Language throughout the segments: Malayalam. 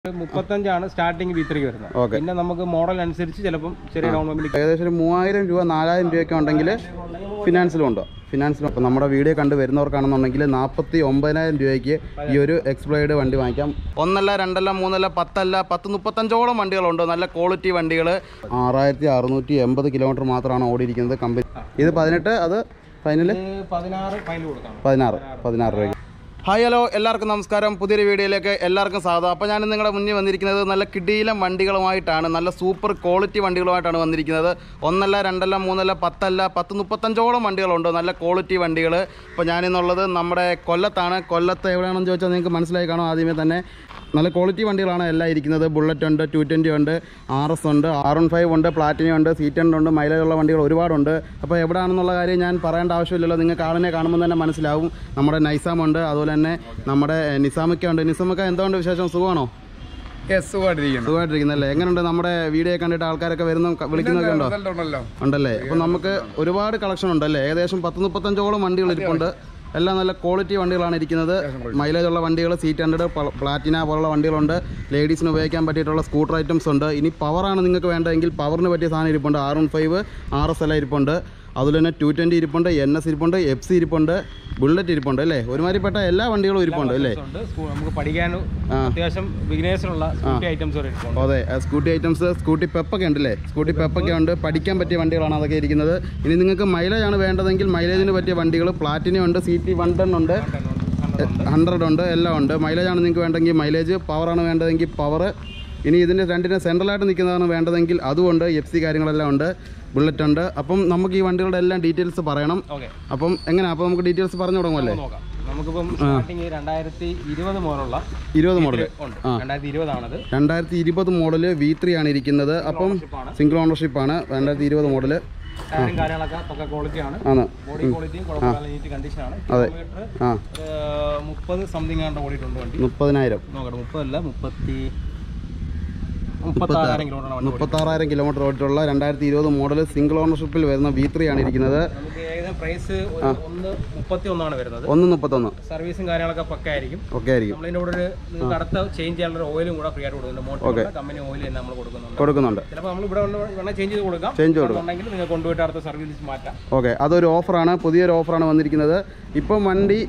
മുപ്പത്തഞ്ചാണ് സ്റ്റാർട്ടിങ് വി ത്രീ വരുന്നത് Okay. പിന്നെ നമുക്ക് മോഡൽ അനുസരിച്ച് ചിലപ്പം ചെറിയ ഡൗൺ പേയ്മെന്റ് ഏകദേശം ഒരു മൂവായിരം രൂപ നാലായിരം രൂപയൊക്കെ ഉണ്ടെങ്കിൽ ഫിനാൻസിലും ഉണ്ടോ ഫിനാൻസിലും അപ്പോൾ നമ്മുടെ വീഡിയോ കണ്ട് വരുന്നവർക്കാണെന്നുണ്ടെങ്കിൽ നാൽപ്പത്തി ഒമ്പതിനായിരം രൂപയ്ക്ക് ഈ ഒരു എക്സ്പ്ലോയിഡ് വണ്ടി വാങ്ങിക്കാം ഒന്നല്ല രണ്ടല്ല മൂന്നല്ല പത്തല്ല പത്ത് മുപ്പത്തഞ്ചോളം വണ്ടികളുണ്ട് നല്ല ക്വാളിറ്റി വണ്ടികൾ ആറായിരത്തി അറുന്നൂറ്റി എൺപത് കിലോമീറ്റർ മാത്രമാണ് ഓടിയിരിക്കുന്നത് കമ്പനി ഇത് പതിനെട്ട് അത് ഫൈനൽ പതിനാറ് ഫൈനൽ കൊടുക്കാം പതിനാറ് പതിനാറ് രൂപയ്ക്ക് ഹായ് ഹലോ എല്ലാവർക്കും നമസ്കാരം പുതിയൊരു വീഡിയോയിലേക്ക് എല്ലാവർക്കും സ്വാഗതം അപ്പോൾ ഞാൻ നിങ്ങളുടെ മുന്നിൽ വന്നിരിക്കുന്നത് നല്ല കിടിയിലം വണ്ടികളുമായിട്ടാണ് നല്ല സൂപ്പർ ക്വാളിറ്റി വണ്ടികളുമായിട്ടാണ് വന്നിരിക്കുന്നത് ഒന്നല്ല രണ്ടല്ല മൂന്നല്ല പത്തല്ല പത്ത് മുപ്പത്തഞ്ചോളം വണ്ടികളുണ്ട് നല്ല ക്വാളിറ്റി വണ്ടികൾ അപ്പോൾ ഞാനിന്നുള്ളത് നമ്മുടെ കൊല്ലത്താണ് കൊല്ലത്ത് എവിടെയാണെന്ന് ചോദിച്ചാൽ നിങ്ങൾക്ക് മനസ്സിലായി കാണും ആദ്യമേ തന്നെ നല്ല ക്വാളിറ്റി വണ്ടികളാണ് എല്ലാം ഇരിക്കുന്നത് ബുള്ളറ്റ് ഉണ്ട് ടു ട്വൻറ്റി ഉണ്ട് ആർ എസ് ഉണ്ട് ആർ വൺ ഫൈവ് ഉണ്ട് പ്ലാറ്റിനം ഉണ്ട് സി ടെൻ ഉണ്ട് മൈലേജ് ഉള്ള വണ്ടികൾ ഒരുപാടുണ്ട് അപ്പോൾ എവിടെയാണെന്നുള്ള കാര്യം ഞാൻ പറയേണ്ട ആവശ്യമില്ലല്ലോ നിങ്ങൾക്ക് ആളിനെ കാണുമ്പോൾ തന്നെ മനസ്സിലാവും നമ്മുടെ നൈസാം ഉണ്ട് അതുപോലെ തന്നെ നമ്മുടെ നിസാമൊക്കെ ഉണ്ട് നിസാമൊക്കെ എന്തുകൊണ്ട് വിശേഷം സുഖമാണോ സുഖമായിട്ടിരിക്കുന്നു സുഖമായിട്ടിരിക്കുന്നല്ലേ എങ്ങനെയുണ്ട് നമ്മുടെ വീഡിയോ കണ്ടിട്ട് ആൾക്കാരൊക്കെ വരുന്ന വിളിക്കുന്നൊക്കെ ഉണ്ടോ ഉണ്ടല്ലോ ഉണ്ടല്ലേ അപ്പം നമുക്ക് ഒരുപാട് കളക്ഷൻ ഉണ്ടല്ലേ ഏകദേശം പത്ത് മുപ്പത്തഞ്ചോളം വണ്ടികൾ ഇരിപ്പുണ്ട് എല്ലാം നല്ല ക്വാളിറ്റി വണ്ടികളാണ് ഇരിക്കുന്നത് മൈലേജ് ഉള്ള വണ്ടികൾ സീറ്റ് ഹൺഡ്രഡ് പ്ലാറ്റിന പോലുള്ള വണ്ടികളുണ്ട് ലേഡീസിന് ഉപയോഗിക്കാൻ പറ്റിയിട്ടുള്ള സ്കൂട്ടർ ഐറ്റംസ് ഉണ്ട് ഇനി പവറാണ് നിങ്ങൾക്ക് വേണ്ടതെങ്കിൽ പവറിന് പറ്റിയ സാധനം ഇരിപ്പുണ്ട് R one five R S എല്ലാം ഇരിപ്പുണ്ട് അതുപോലെ തന്നെ ടു ട്വൻറ്റി ഇരിപ്പുണ്ട് എൻ എസ് ഇരിപ്പുണ്ട് എഫ് സി ഇരിപ്പുണ്ട് ബുള്ളറ്റ് ഇരിപ്പുണ്ട് അല്ലേ ഒരുമാതിരിപ്പെട്ട എല്ലാ വണ്ടികളും ഇരിപ്പുണ്ട് അല്ലേ ഉണ്ട് സ്കൂ- നമുക്ക് പഠിക്കാനും ആ. അത്യാവശ്യം ബിഗിനേഴ്സിനുള്ള സ്കൂട്ടി ഐറ്റംസ് വരെ ഇട്ടുണ്ട് അതെ ആ സ്കൂട്ടി ഐറ്റംസ് സ്കൂട്ടി പെപ്പൊക്കെ ഉണ്ടല്ലേ സ്കൂട്ടി പെപ്പൊക്കെ ഉണ്ട് പഠിക്കാൻ പറ്റിയ വണ്ടികളാണ് അതൊക്കെ ഇരിക്കുന്നത് ഇനി നിങ്ങൾക്ക് മൈലേജ് ആണ് വേണ്ടതെങ്കിൽ മൈലേജിന് പറ്റിയ വണ്ടികൾ പ്ലാറ്റിനം ഉണ്ട് സി ടി വൺ ടെൻ ഉണ്ട് ഹൺഡ്രഡ് ഉണ്ട് എല്ലാം ഉണ്ട് മൈലേജ് ആണ് നിങ്ങൾക്ക് വേണ്ടെങ്കിൽ മൈലേജ് പവറാണ് വേണ്ടതെങ്കിൽ പവർ ഇനി ഇതിൻ്റെ രണ്ടിന് സെൻട്രലായിട്ട് നിൽക്കുന്നതാണ് വേണ്ടതെങ്കിൽ അതുമുണ്ട് എഫ് സി കാര്യങ്ങളെല്ലാം ഉണ്ട് ബുള്ളറ്റ് ഉണ്ട് അപ്പം നമുക്ക് ഈ വണ്ടികളുടെ എല്ലാം ഡീറ്റെയിൽസ് പറയണം ഓക്കെ അപ്പം എങ്ങനെയാ അപ്പോൾ നമുക്ക് ഡീറ്റെയിൽസ് പറഞ്ഞു തുടങ്ങുമല്ലേ നോക്കാം നമുക്കിപ്പം സ്റ്റാർട്ടിങ് രണ്ടായിരത്തി ഇരുപത് മോഡലുള്ള ഇരുപത് മോഡൽ ഉണ്ട് രണ്ടായിരത്തി ഇരുപതാണത് രണ്ടായിരത്തി ഇരുപത് മോഡല് വി ത്രീ ആണ് ഇരിക്കുന്നത് അപ്പം സിംഗിൾ ഓണർഷിപ്പ് ആണ് രണ്ടായിരത്തി ഇരുപത് മോഡല് ടയറും കാര്യങ്ങളൊക്കെ ഒക്കെ ക്വാളിറ്റി ആണ് ആണ് ബോഡി ക്വാളിറ്റിയും കുഴപ്പമില്ല നീറ്റ് കണ്ടീഷൻ ആണ് അതെ. കിലോമീറ്റർ ആ മുപ്പത് സംതിങ് ആണ് ഓടിയിട്ടുണ്ട് വണ്ടി മുപ്പതിനായിരം നോക്കട്ടെ മുപ്പതല്ല മുപ്പത്തി മുപ്പത്താറായിരം കിലോമീറ്റർ വണ്ടി ഓടി. മുപ്പത്താറായിരം കിലോമീറ്റർ ഓടിയിട്ടുള്ള രണ്ടായിരത്തി ഇരുപത് മോഡൽ സിംഗിൾ ഓണർഷിപ്പിൽ വരുന്ന വി ത്രീ ആണ് ഇരിക്കുന്നത് നമുക്ക് ഏകദേശം പ്രൈസ് ഒന്ന് മുപ്പത്തി ഒന്നാണ് വരുന്നത് ഒന്ന് മുപ്പത്തൊന്ന് സർവീസും കാര്യങ്ങളൊക്കെ പക്ക ആയിരിക്കും ഒക്കെ ആയിരിക്കും നമ്മളിതിന്റെ കൂടെ ഒരു നിങ്ങൾക്ക് അടുത്ത ചേഞ്ച് ചെയ്യാനുള്ള ഓയിലും കൂടെ ഫ്രീ ആയിട്ട് കൊടുക്കുന്നുണ്ട് മോട്ടോർ കമ്പനി ഓയിൽ തന്നെ നമ്മൾ കൊടുക്കുന്നുണ്ട് കൊടുക്കുന്നുണ്ട് ചിലപ്പോൾ നമ്മൾ ഇവിടെ വേണമെങ്കിൽ ചേഞ്ച് ചെയ്ത് കൊടുക്കാം ചേഞ്ച് കൊടുക്കും ഉണ്ടെങ്കിൽ നിങ്ങൾ കൊണ്ടുപോയിട്ട് അടുത്ത സർവീസ് മാറ്റാം ഓക്കെ അതൊരു ഓഫറാണ് പുതിയൊരു ഓഫറാണ് വന്നിരിക്കുന്നത് ഇപ്പം വണ്ടി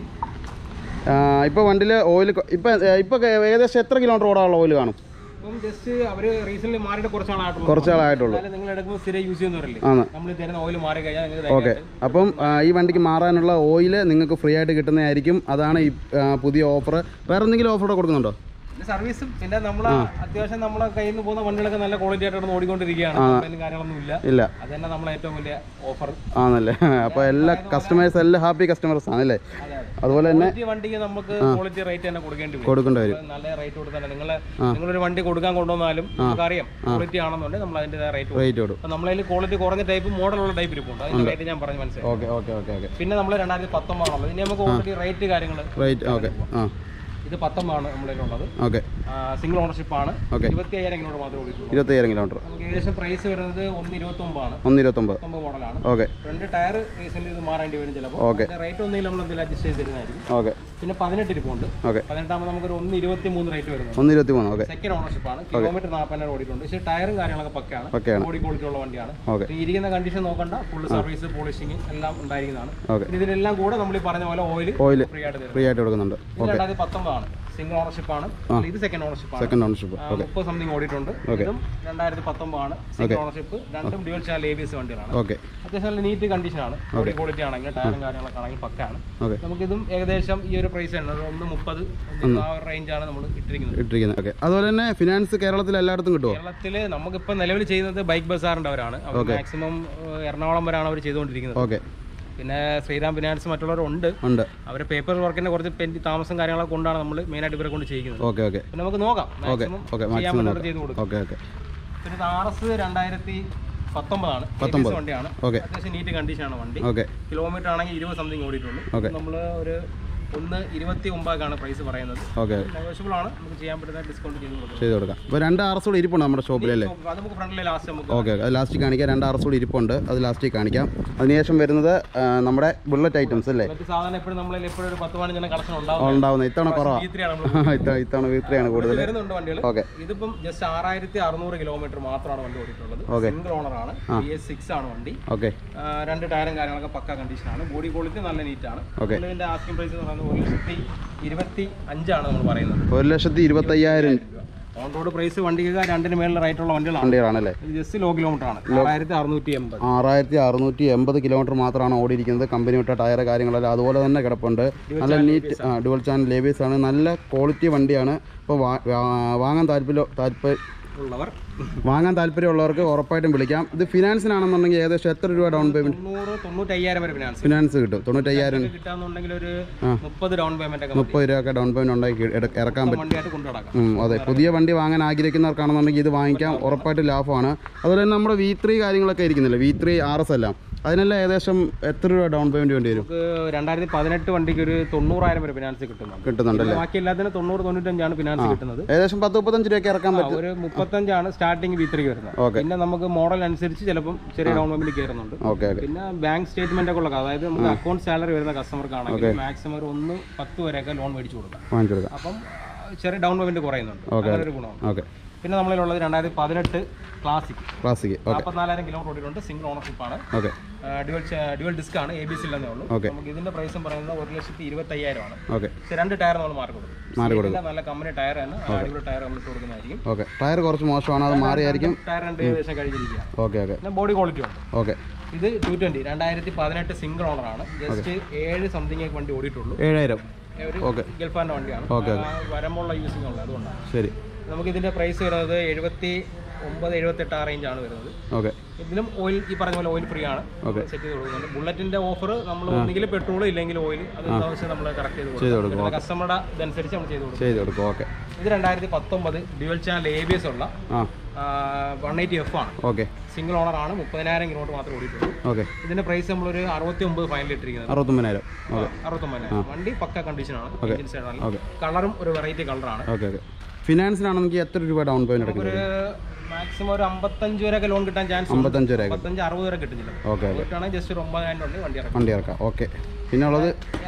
ഇപ്പോൾ വണ്ടിയിൽ ഓയിൽ ഇപ്പം ഇപ്പം ഏകദേശം എത്ര കിലോമീറ്റർ ഓടാനുള്ള ഓയിൽ കാണും അപ്പം ജസ്റ്റ് അവർ റീസെന്റ് മാറിയിട്ട് കുറച്ചാളായിട്ടുള്ളൂ കുറച്ചാളായിട്ടുള്ളൂ എന്നാലും നിങ്ങൾ എടുക്കുമ്പോൾ സ്ഥിരം യൂസ് ചെയ്യുന്നവരല്ലേ ആണ് നമ്മൾ തരുന്ന ഓയിൽ മാറി കഴിഞ്ഞാൽ നിങ്ങൾക്ക് ഓക്കെ അപ്പം ആ, ഈ വണ്ടിക്ക് മാറാനുള്ള ഓയിൽ നിങ്ങൾക്ക് ഫ്രീ ആയിട്ട് കിട്ടുന്നതായിരിക്കും അതാണ് ഈ ആ, പുതിയ ഓഫർ വേറെ എന്തെങ്കിലും ഓഫർ കൊടുക്കുന്നുണ്ടോ പിന്നെ സർവീസും പിന്നെ നമ്മൾ അത്യാവശ്യം നമ്മളെ കയ്യിൽ നിന്ന് പോകുന്ന വണ്ടികളൊക്കെ നല്ല ക്വാളിറ്റി ആയിട്ട് കിടന്ന് ഓടിക്കൊണ്ടിരിക്കുകയാണ് കംപ്ലൈന്റും കാര്യങ്ങളൊന്നും ഇല്ല ഇല്ല അത് തന്നെ നമ്മളെ ഏറ്റവും വലിയ ഓഫർ ആണല്ലേ അപ്പോൾ എല്ലാ കസ്റ്റമേഴ്സ് എല്ലാം ഹാപ്പി കസ്റ്റമേഴ്സ് ആണല്ലേ അതുപോലെ തന്നെ ക്വാളിറ്റി വണ്ടിക്ക് നമുക്ക് ക്വാളിറ്റി റേറ്റ് തന്നെ കൊടുക്കേണ്ടി വരും കൊടുക്കേണ്ടി വരും നല്ല റേറ്റ് കൊടുത്താൽ നിങ്ങൾ നിങ്ങളൊരു വണ്ടി കൊടുക്കാൻ കൊണ്ടുവന്നാലും നമുക്കറിയാം ക്വാളിറ്റി ആണെന്നുണ്ടെങ്കിൽ നമ്മൾ അതിന്റെ റേറ്റ് കൊടുക്കും റേറ്റ് കൊടുക്കും അപ്പൊ നമ്മളതിൽ ക്വാളിറ്റി കുറഞ്ഞ ടൈപ്പ് മോഡലുള്ള ടൈപ്പ് ഇരിപ്പുണ്ട് അതിന്റെ റേറ്റ് ഞാൻ പറഞ്ഞു മനസ്സിലായി ഓക്കെ ഓക്കെ ഓക്കെ ഓക്കെ പിന്നെ നമ്മൾ രണ്ടായിരത്തി പത്തൊമ്പതാണുള്ളത് ഇനി നമുക്ക് ഓൾറെഡി റേറ്റ് കാര്യങ്ങൾ റേറ്റ് ഓക്കെ ആ ഇത് പത്തൊമ്പതാണ് നമ്മളിലുള്ളത് ഓക്കെ സിംഗിൾ ഓണർഷിപ്പ് ആണ് Okay. ഇരുപത്തി അയ്യായിരം കിലോമീറ്റർ മാത്രമേ ഓടിയിട്ടുള്ളൂ ഇരുപത്തയ്യായിരം കിലോമീറ്റർ നമുക്ക് ഏകദേശം പ്രൈസ് വരുന്നത് ഒന്ന് ഇരുപത്തി ഒമ്പതാണ് ഒന്ന് ഇരുപത്തൊമ്പത് പത്തൊമ്പത് മോഡലാണ് ഓക്കെ ഫ്രണ്ട് ടയർ റീസെന്റ് ഇത് മാറേണ്ടി വരും ചിലപ്പോൾ Okay. റേറ്റ് ഒന്നും നമ്മൾ എന്തെങ്കിലും അഡ്ജസ്റ്റ് ചെയ്ത് തരുന്നതായിരിക്കും ഓക്കെ പിന്നെ പതിനെട്ട് ഇരിപ്പുണ്ട് ഓക്കെ പതിനെട്ടാകുമ്പോൾ നമുക്കൊരു ഒന്ന് ഇരുപത്തി മൂന്ന് റേറ്റ് വരുന്നത് ഒന്ന് ഇരുപത്തി മൂന്ന് ഓക്കെ സെക്കൻഡ് ഓണർഷിപ്പ് ആണ് കിലോമീറ്റർ നാൽപ്പതിനായിരം ഓടിയിട്ടുണ്ട് പക്ഷേ ടയറും കാര്യങ്ങളൊക്കെ പക്കയാണ് ഒക്കെയാണ് ബോഡി ക്വാളിറ്റി ഉള്ള വണ്ടിയാണ് ഓക്കെ ഈ ഇരിക്കുന്ന കണ്ടീഷൻ നോക്കണ്ട ഫുൾ സർവീസ് പോളിഷിംഗ് എല്ലാം ഉണ്ടായിരിക്കുന്നതാണ് ഓക്കെ പിന്നെ ഇതിലെല്ലാം കൂടെ നമ്മൾ ഈ പറഞ്ഞ പോലെ ഓയിൽ ഓയിൽ ഫ്രീ ആയിട്ട് തരും ഫ്രീ ആയിട്ട് കൊടുക്കുന്നുണ്ട് ഇത് രണ്ടായിരത്തി പത്തൊമ്പതാണ് സിംഗിൾ ഓണർഷിപ്പ് ആണ് ഇത് സെക്കൻഡ് ഓണർഷിപ്പ് ആണ് സെക്കൻഡ് ഓണർഷിപ്പ് ആ, മുപ്പത് സംതിങ് ഓടിയിട്ടുണ്ട് ഇതും രണ്ടായിരത്തി പത്തൊമ്പതാണ് സിംഗിൾ ഓണർഷിപ്പ് രണ്ടും dual channel A B S വണ്ടികളാണ് ഓക്കെ അത്യാവശ്യം നല്ല നീറ്റ് കണ്ടീഷനാണ് ബോഡി ക്വാളിറ്റി ആണെങ്കിൽ ടയറും കാര്യങ്ങളൊക്കെ ആണെങ്കിൽ പക്കാണ് ഓക്കെ നമുക്കിതും ഏകദേശം ഈ ഒരു പ്രൈസ് ആണ് ഒരു ഒന്ന് മുപ്പത് ഒന്ന് ആ ഒരു റേഞ്ചാണ് നമ്മൾ ഇട്ടിരിക്കുന്നത് ഇട്ടിരിക്കുന്നത് ഓക്കെ അതുപോലെ തന്നെ ഫിനാൻസ് കേരളത്തിൽ എല്ലായിടത്തും കിട്ടുമോ കേരളത്തിൽ നമുക്കിപ്പോൾ നിലവിൽ ചെയ്യുന്നത് ബൈക്ക് ബസാറിൻ്റെ അവരാണ് അവർ മാക്സിമം എറണാകുളം വരെയാണ് അവർ ചെയ്തുകൊണ്ടിരിക്കുന്നത് ഓക്കെ പിന്നെ ശ്രീറാം ഫിനാൻസ് മറ്റുള്ളവരുണ്ട് ഉണ്ട് അവർ പേപ്പർ വർക്കിന്റെ കുറച്ച് പെൻഡ് താമസം കാര്യങ്ങളൊക്കെ കൊണ്ടാണ് നമ്മൾ മെയിനായിട്ട് ഇവരെ കൊണ്ട് ചെയ്യുന്നത് ഓക്കെ ഓക്കെ പിന്നെ നമുക്ക് നോക്കാം മാക്സിമം ഓക്കെ ചെയ്യാൻ മാക്സിമം പറ്റുന്നത് ചെയ്ത് കൊടുക്കും ഓക്കെ ഓക്കെ പിന്നെ ഇത് ആർ എസ് രണ്ടായിരത്തി പത്തൊമ്പതാണ് പത്തൊമ്പത്. വണ്ടിയാണ് ഓക്കെ അത്യാവശ്യം നീറ്റ് കണ്ടീഷനാണ് വണ്ടി ഓക്കെ കിലോമീറ്റർ ആണെങ്കിൽ ഇരുപത് സംതിങ് ഓടിയിട്ടുള്ളൂ ഓക്കെ. നമ്മൾ ഒരു ഒന്ന് ഇരുപത്തി ഒമ്പതാണ് പ്രൈസ് പറയുന്നത് ഓക്കെ നെഗോഷ്യബിൾ ആണ് നമുക്ക് ചെയ്യാൻ പറ്റുന്ന ഡിസ്കൗണ്ട് ചെയ്ത് കൊടുക്കും ചെയ്ത് കൊടുക്കാം ഇപ്പോൾ രണ്ട് ആർ എസ് കൂടി ഇരിപ്പുണ്ട് നമ്മുടെ ഷോപ്പിലല്ലേ അത് നമുക്ക് ഫ്രണ്ടിലെ ലാസ്റ്റ് നമുക്ക് ഓക്കെ അത് ലാസ്റ്റിൽ കാണിക്കാം രണ്ട് ആർ എസ് കൂടി ഇരിപ്പുണ്ട് അത് ലാസ്റ്റിൽ കാണിക്കാം അതിനുശേഷം വരുന്നത് ആ, നമ്മുടെ ബുള്ളറ്റ് ഐറ്റംസ് അല്ലേ മറ്റ് സാധാരണ എപ്പോഴും നമ്മളിൽ എപ്പോഴും ഒരു പത്ത് പതിനഞ്ച് കളക്ഷൻ ഉണ്ടാവും ഉണ്ടാവുന്നത് ഇത്തവണ കുറവാണ് ഈ ത്രീയാണ് നമ്മൾ ഇത്തവണ ഇത്തവണ വീത്രയാണ് കൂടുതൽ വരുന്നുണ്ട് വണ്ടികൾ ഓക്കെ ഇതിപ്പം ജസ്റ്റ് ആറായിരത്തി അറുന്നൂറ് കിലോമീറ്റർ മാത്രമാണ് വണ്ടി ഓടിയിട്ടുള്ളത് Okay. സിംഗിൾ ഓണർ ആണ് ബി എസ് സിക്സ് ആണ് വണ്ടി ഓക്കെ ആ, രണ്ട് ടയറും കാര്യങ്ങളൊക്കെ പക്ക കണ്ടീഷനാണ് ബോഡി ക്വാളിറ്റി നല്ല നീറ്റാണ് Okay. ഇതിന്റെ ആസ്കിംഗ് പ്രൈസ് എന്ന് പറയുന്നത് ഒരു ലക്ഷത്തി ഇരുപത്തി അഞ്ചാണ് നമ്മൾ പറയുന്നത് ഒരു ലക്ഷത്തി ഇരുപത്തയ്യായിരം ഓൺ റോഡ് പ്രൈസ് വണ്ടിക്ക് രണ്ടിന് മേളിൽ റേറ്റ് ഉള്ള വണ്ടികളാണ് വണ്ടികളാണല്ലേ ഇത് ജസ്റ്റ് ലോ കിലോമീറ്റർ ആണ് ആറായിരത്തി അറുന്നൂറ്റി എൺപത് ആറായിരത്തി അറുന്നൂറ്റി എൺപത് കിലോമീറ്റർ മാത്രമാണ് ഓടിയിരിക്കുന്നത് കമ്പനി വിട്ട ടയർ കാര്യങ്ങളെല്ലാം അതുപോലെ തന്നെ കിടപ്പുണ്ട് നല്ല നീറ്റ് ആ ഡുവൽ ചാനൽ ലേബീസ് ആണ് നല്ല ക്വാളിറ്റി വണ്ടിയാണ് ഇപ്പോൾ വാങ്ങാൻ താല്പര്യം താല്പര്യം ഉള്ളവർ വാങ്ങാൻ താല്പര്യമുള്ളവർക്ക് ഉറപ്പായിട്ടും വിളിക്കാം ഇത് ഫിനാൻസിനാണെന്നുണ്ടെങ്കിൽ ഏകദേശം എത്ര രൂപ ഡൗൺ പേയ്മെൻറ്റ് തൊണ്ണൂറ് തൊണ്ണൂറ്റയ്യായിരം വരെ ഫിനാൻസ് ഫിനാൻസ് കിട്ടും തൊണ്ണൂറ്റയ്യായിരം കിട്ടാന്നുണ്ടെങ്കിൽ ഒരു മുപ്പത് ഡൗൺ പേയ്മെന്റ് ഒക്കെ മുപ്പത് രൂപയൊക്കെ ഡൗൺ പേയ്മെൻറ്റ് ഉണ്ടാക്കി ഇട- ഇറക്കാൻ പറ്റും വണ്ടിയായിട്ട് കൊണ്ടു നടക്കാം ഉം, അതെ പുതിയ വണ്ടി വാങ്ങാൻ ആഗ്രഹിക്കുന്നവർക്കാണെന്നുണ്ടെങ്കിൽ ഇത് വാങ്ങിക്കാം ഉറപ്പായിട്ട് ലാഭമാണ് അതുപോലെ തന്നെ നമ്മുടെ വി ത്രീ കാര്യങ്ങളൊക്കെ ഇരിക്കുന്നില്ല വി ത്രീ ആർ എസ് എല്ലാം അതിനെല്ലാം ഏകദേശം എത്ര രൂപ ഡൗൺ പേയ്മെൻറ്റ് വേണ്ടി വരും നമുക്ക് രണ്ടായിരത്തി പതിനെട്ട് വണ്ടിക്ക് ഒരു തൊണ്ണൂറായിരം വരെ ഫിനാൻസ് കിട്ടുന്നുണ്ട് കിട്ടുന്നുണ്ടല്ലേ ബാക്കി എല്ലാത്തിനും തൊണ്ണൂറ് തൊണ്ണൂറ്റഞ്ചാണ് ഫിനാൻസ് കിട്ടുന്നത് ഏകദേശം പത്ത് മുപ്പത്തഞ്ച് രൂപയ്ക്ക് ഇറക്കാൻ ആ, പറ്റും ഒരു മുപ്പത്തഞ്ചാണ് സ്റ്റാർട്ടിങ് വി ത്രീ വരുന്നത് Okay. പിന്നെ നമുക്ക് മോഡൽ അനുസരിച്ച് ചിലപ്പം ചെറിയ ഡൗൺ പേയ്മെന്റ് കയറുന്നുണ്ട് ഓക്കെ ഓക്കെ പിന്നെ ബാങ്ക് സ്റ്റേറ്റ്മെന്റ് ഒക്കെ ഉള്ള അതായത് നമുക്ക് അക്കൗണ്ട് സാലറി വരുന്ന കസ്റ്റമർക്കാണെങ്കിൽ മാക്സിമം ഒരു ഒന്ന് പത്ത് വരെയൊക്കെ ലോൺ മേടിച്ചു കൊടുക്കാം വാങ്ങിച്ചു കൊടുക്കാം അപ്പം ആ, ചെറിയ ഡൗൺ പേയ്മെന്റ് കുറയുന്നുണ്ട് അങ്ങനെ ഒരു ഗുണമാണ് ഓക്കെ പിന്നെ നമ്മളിലുള്ളത് രണ്ടായിരത്തി പതിനെട്ട് ക്ലാസിക് ക്ലാസിക്ക് ഓക്കെ നാൽപ്പത്തിനാലായിരം കിലോമീറ്റർ ഓടിയിട്ടുണ്ട് സിംഗിൾ ഓണർഷിപ്പ് ആണ് ഓക്കെ ഡ്യുവൽ ഡ്യുവൽ ഡിസ്ക് ആണ് എ ബി സി ഇല്ലെന്നേ ഉള്ളൂ Okay. നമുക്ക് ഇതിന്റെ പ്രൈസും പറയുന്നത് ഒരു ലക്ഷത്തി ഇരുപത്തി അയ്യായിരം ആണ് ഓക്കെ പക്ഷേ രണ്ട് ടയർ നമ്മൾ മാറി കൊടുക്കും മാറി ഇതിന്റെ നല്ല കമ്പനി ടയർ ആണ് അടിപൊളി ടയർ നമ്മൾ ഇട്ട് കൊടുക്കുന്നതായിരിക്കും ഓക്കെ ടയർ കുറച്ച് മോശമാണ് അത് മാറിയായിരിക്കും ടയർ രണ്ട് ഏകദേശം കഴിഞ്ഞിരിക്കുകയാണ് ഓക്കെ ഓക്കെ പിന്നെ ബോഡി ക്വാളിറ്റി ഉണ്ട് ഓക്കെ ഇത് ടു ട്വന്റി രണ്ടായിരത്തി പതിനെട്ട് സിംഗിൾ ഓണർ ആണ് ജസ്റ്റ് ഏഴ് സംതിങ് വണ്ടി ഓടിയിട്ടുള്ളൂ ഏഴായിരം ഒരു Okay. ഗൾഫാൻ്റെ വണ്ടിയാണ് Okay, ആ, വരമ്പുള്ള യൂസിംഗ് ഉള്ളത് അതുകൊണ്ടാണ് ശരി നമുക്ക് ഇതിന്റെ പ്രൈസ് വരുന്നത് എഴുപത്തി ഒമ്പത് എഴുപത്തെട്ട് ആ റേഞ്ച് ആണ് വരുന്നത് ഓക്കെ ഇതിലും ഓയിൽ ഈ പറഞ്ഞ പോലെ ഓയിൽ ഫ്രീ ആണ് Okay. സെറ്റ് ചെയ്ത് കൊടുക്കുന്നുണ്ട് ബുള്ളറ്റിന്റെ ഓഫർ നമ്മൾ ഒന്നുകിൽ പെട്രോൾ ഇല്ലെങ്കിൽ ഓയിൽ അത് ആവശ്യം നമ്മൾ കറക്റ്റ് ചെയ്ത് ചെയ്ത് കൊടുക്കും കൊടുക്കും കസ്റ്റമറുടെ ഇതനുസരിച്ച് നമ്മൾ ചെയ്ത് കൊടുക്കും ചെയ്ത് കൊടുക്കും ഓക്കെ ഇത് രണ്ടായിരത്തി പത്തൊമ്പത് dual channel A B S ഉള്ള ആ വൺ എയ്റ്റി എഫ് ആണ് ഓക്കെ സിംഗിൾ ഓണർ ആണ് മുപ്പതിനായിരം കിലോമീറ്റർ മാത്രമേ ഓടിയിട്ടുള്ളൂ ഓക്കെ ഇതിന്റെ പ്രൈസ് നമ്മളൊരു അറുപത്തി ഒമ്പത് ഫൈനൽ ഇട്ടിരിക്കുന്നത് അറുപത്തൊമ്പതിനായിരം ഓക്കെ അറുപത്തൊമ്പതിനായിരം വണ്ടി പക്ക കണ്ടീഷനാണ് എഞ്ചിൻ സൈഡാണ് Okay. കളറും ഒരു വെറൈറ്റി കളറാണ് ഓക്കെ ഓക്കെ ഫിനാൻസിനാണെങ്കിൽ എത്ര രൂപ ഡൗൺ പേയ്മെൻറ്റ് അടയ്ക്കുന്നത് ഒരു മാക്സിമം ഒരു അമ്പത്തഞ്ച് വരെയൊക്കെ ലോൺ കിട്ടാൻ ചാൻസ് ഉണ്ട് അമ്പത്തഞ്ച് വരെ അമ്പത്തഞ്ച് അറുപത് വരെ കിട്ടുന്നില്ല ഓക്കെ ഓക്കെ അതുകൊണ്ടാണ് ജസ്റ്റ് ഒരു ഒമ്പതിനായിരം ഉണ്ട് വണ്ടി ഇറക്കും വണ്ടി ഇറക്കാം ഓക്കെ പിന്നെ ഉള്ളത്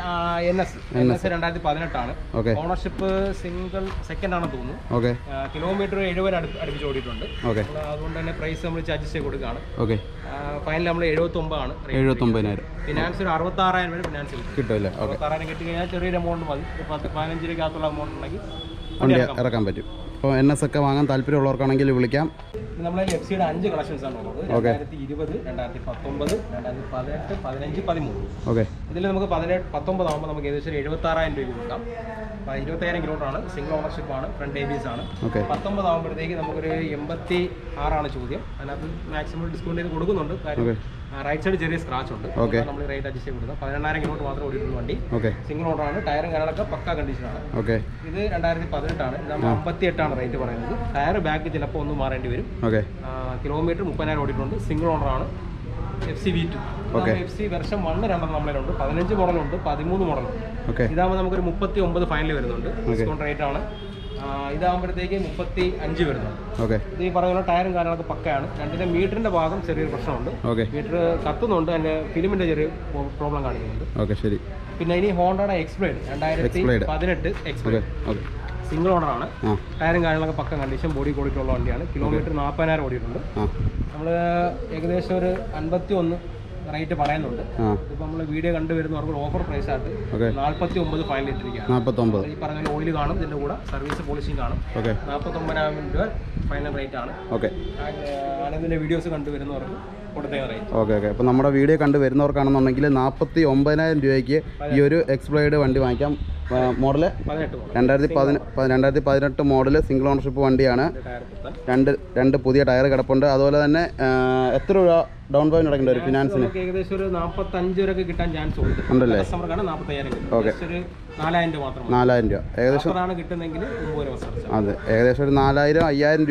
എൻ എസ് എൻ എസ് രണ്ടായിരത്തി പതിനെട്ടാണ് ഓക്കെ ഓണർഷിപ്പ് സിംഗിൾ സെക്കൻഡ് ആണെന്ന് തോന്നുന്നു ഓക്കെ കിലോമീറ്റർ എഴുപത് അടുത്ത് അടുപ്പിച്ച് ഓടിയിട്ടുണ്ട് ഓക്കെ നമ്മള് അതുകൊണ്ട് തന്നെ പ്രൈസ് നമ്മൾ അഡ്ജസ്റ്റ് ചെയ്ത് കൊടുക്കുകയാണ് ഓക്കെ ഫൈനൽ നമ്മൾ എഴുപത്തി ഒമ്പതാണ് എഴുപത്തൊമ്പതിനായിരം ഫിനാൻസ് ഒരു അറുപത്തി ആറായിരം വരെ ഫിനാൻസ് കിട്ടും കിട്ടുമല്ലേ ഓക്കെ അറുപത്താറായിരം കിട്ടി കഴിഞ്ഞാൽ ചെറിയൊരു എമൗണ്ട് മതി ഒരു പത്ത് പതിനഞ്ച് രൂപയ്ക്കകത്തുള്ള എമൗണ്ട് ഉണ്ടെങ്കിൽ വണ്ടി ഇറക്കാൻ പറ്റും അപ്പോൾ എൻ എസ് ഒക്കെ വാങ്ങാൻ താല്പര്യമുള്ളവർക്കാണെങ്കിൽ വിളിക്കാം നമ്മളെ എഫ് സിയുടെ അഞ്ച് കളക്ഷൻസ് ആണ് ഉള്ളത് രണ്ടായിരത്തി ഇരുപത് രണ്ടായിരത്തി പത്തൊമ്പത് രണ്ടായിരത്തി പതിനെട്ട് പതിനഞ്ച് പതിമൂന്ന് ഓക്കെ ഇതിൽ നമുക്ക് പതിനെട്ട് പത്തൊമ്പത് ആകുമ്പോൾ നമുക്ക് ഏകദേശം ഒരു എഴുപത്താറായിരം രൂപ കൊടുക്കാം അപ്പോൾ ഇരുപത്തായിരം കിലോമീറ്റർ ആണ് സിംഗിൾ ഓണർഷിപ്പ് ആണ് ഫ്രണ്ട് എ ബീസ് ആണ് ഓക്കെ പത്തൊമ്പത് ആകുമ്പോഴത്തേക്ക് നമുക്കൊരു എൺപത്തി ആറാണ് ചോദ്യം അതിനകത്ത് മാക്സിമം ഡിസ്കൗണ്ട് ചെയ്ത് കൊടുക്കുന്നുണ്ട് കാര്യം റൈറ്റ് സൈഡ് ചെറിയ സ്ക്രാച്ച് ഉണ്ട് Okay. നമ്മൾ റേറ്റ് അഡ്ജസ്റ്റ് ചെയ്ത് കൊടുക്കാം പതിനെണ്ണായിരം കിലോമീറ്റർ മാത്രമേ ഓടിയിട്ടുള്ളൂ വണ്ടി ഓക്കെ സിംഗിൾ ഓണർ ആണ് ടയറും കാര്യങ്ങളൊക്കെ പക്ക കണ്ടീഷനാണ് ഓക്കെ ഇത് രണ്ടായിരത്തി പതിനെട്ടാണ് ഇത് നമ്മൾ അമ്പത്തി എട്ടാണ് റേറ്റ് പറയുന്നത് ടയർ ബാക്ക് ചിലപ്പോൾ ഒന്ന് മാറേണ്ടി വരും ഓക്കെ കിലോമീറ്റർ മുപ്പതിനായിരം ഓടിയിട്ടുണ്ട് സിംഗിൾ ഓണറാണ് F C V two F C version one രണ്ടെണ്ണം നമ്മളിലുണ്ട് പതിനഞ്ച് മോഡലുണ്ട് പതിമൂന്ന് മോഡലുണ്ട് ഓക്കെ ഇതാകുമ്പോൾ നമുക്കൊരു മുപ്പത്തി ഒമ്പത് ഫൈനൽ വരുന്നുണ്ട് ഡിസ്കൗണ്ട് റേറ്റ് ആണ് ആ, ഇതാകുമ്പോഴത്തേക്ക് മുപ്പത്തി അഞ്ച് വരുന്നുണ്ട് ഓക്കെ ഇത് ഈ പറഞ്ഞ പോലെ ടയറും കാര്യങ്ങളൊക്കെ പക്കയാണ് രണ്ടിന്റെ മീറ്ററിന്റെ ഭാഗം ചെറിയൊരു പ്രശ്നമുണ്ട് ഓക്കെ മീറ്റർ കത്തുന്നുണ്ട് അതിന്റെ ഫിലിമിന്റെ ചെറിയ പ്രോബ്ലം കാണിക്കുന്നുണ്ട് ഓക്കെ ശരി പിന്നെ ഇനി ഹോണ്ടയുടെ എക്സ്പ്ലേഡ് രണ്ടായിരത്തി Exblade. പതിനെട്ട് എക്സ്പ്ലേഡ് ഓക്കെ ഓക്കെ സിംഗിൾ ഓണറാണ് ആ ടയറും കാര്യങ്ങളൊക്കെ പക്ക കണ്ടീഷൻ ബോഡി ക്വാളിറ്റി ഉള്ള വണ്ടിയാണ് കിലോമീറ്റർ നാൽപ്പതിനായിരം ഓടിയിട്ടുണ്ട് ആ നമ്മൾ ഏകദേശം ഒരു അൻപത്തി ഒന്ന് റേറ്റ് പറയുന്നുണ്ട് ആ ഇപ്പം നമ്മൾ വീഡിയോ കണ്ടുവരുന്നവർക്ക് ഓഫർ പ്രൈസ് ആയിട്ട് ഓക്കെ നാൽപ്പത്തി ഒമ്പത് ഫൈനൽ ഇട്ടിരിക്കുകയാണ് നാൽപ്പത്തൊമ്പത് ഈ പറഞ്ഞ ഓയിൽ കാണും ഇതിൻ്റെ കൂടെ സർവീസ് പോളിഷിങ് കാണും ഓക്കെ നാൽപ്പത്തൊമ്പതിനായിരം രൂപ ഫൈനൽ റേറ്റ് ആണ് ഓക്കെ ആനന്ദിൻ്റെ വീഡിയോസ് കണ്ടുവരുന്നവർക്ക് കൊടുത്തേക്കുന്ന റേറ്റ് ഓക്കെ ഓക്കെ അപ്പോൾ നമ്മുടെ വീഡിയോ കണ്ട് വരുന്നവർക്കാണെന്നുണ്ടെങ്കിൽ നാൽപ്പത്തി ഒമ്പതിനായിരം രൂപയ്ക്ക് ഈ ഒരു എക്സ്പ്ലോയിഡ് വണ്ടി വാങ്ങിക്കാം മോഡല് പതിനെട്ട് മോഡൽ രണ്ടായിരത്തി പതിന രണ്ടായിരത്തി പതിനെട്ട് മോഡൽ സിംഗിൾ ഓണർഷിപ്പ് വണ്ടിയാണ് ടയർ പുത്തൻ രണ്ട് രണ്ട് പുതിയ ടയർ കിടപ്പുണ്ട് അതുപോലെ തന്നെ ആ, എത്ര രൂപ ഡൗൺ പേയ്മെൻറ്റ് അടക്കേണ്ടി വരും ഫിനാൻസിന് നമുക്ക് ഏകദേശം ഒരു നാൽപ്പത്തഞ്ച് വരെയൊക്കെ കിട്ടാൻ ചാൻസ് ഉണ്ട് ഉണ്ടല്ലേ കസ്റ്റമർക്കാണ് നാൽപ്പത്തയ്യായിരം കിട്ടും ജസ്റ്റ് ഒരു നാലായിരം രൂപ മാത്രം നാലായിരം രൂപ ഏകദേശം നാൽപ്പതാണ് കിട്ടുന്നെങ്കിൽ ഒമ്പത് രൂപ സർച്ച് അതെ ഏകദേശം ഒരു നാലായിരം അയ്യായിരം രൂപ